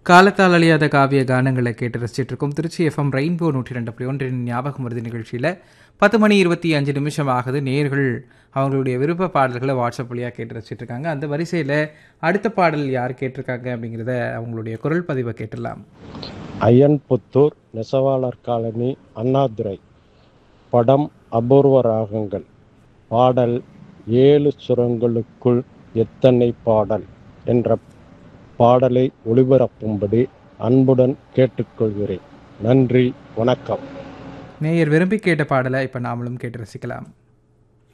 காலத்தால் அழியாத காவிய கானங்களை கேட்டு ரசிச்சிட்டு இருக்கோம் திருச்சி எஃப்எம் ரெயின்போ நூற்றி ரெண்டு புள்ளி ஒன்றின் ஞாபகம் வருது நிகழ்ச்சியில் பத்து மணி இருபத்தி அஞ்சு நிமிஷம் ஆகுது நேர்கள் அவங்களுடைய விருப்ப பாடல்களை வாட்ஸ்அப் வழியாக கேட்டு ரசிச்சிட்டு இருக்காங்க அந்த வரிசையில் அடுத்த பாடல் யார் கேட்டிருக்காங்க அப்படிங்கிறத அவங்களுடைய குரல் பதிவை கேட்டுடலாம் அய்யன்புத்தூர் நெசவாளர் காலனி அண்ணாதுரை படம் அபூர்வ ராகங்கள் பாடல் ஏழு சுரங்களுக்குள் எத்தனை பாடல் என்ற பாடலை ஒளிபரப்பும்படி அன்புடன் கேட்டுக்கொள்கிறேன் நன்றி வணக்கம் நேயர் விரும்பி கேட்ட பாடலை இப்போ நாமளும் கேட்டு ரசிக்கலாம்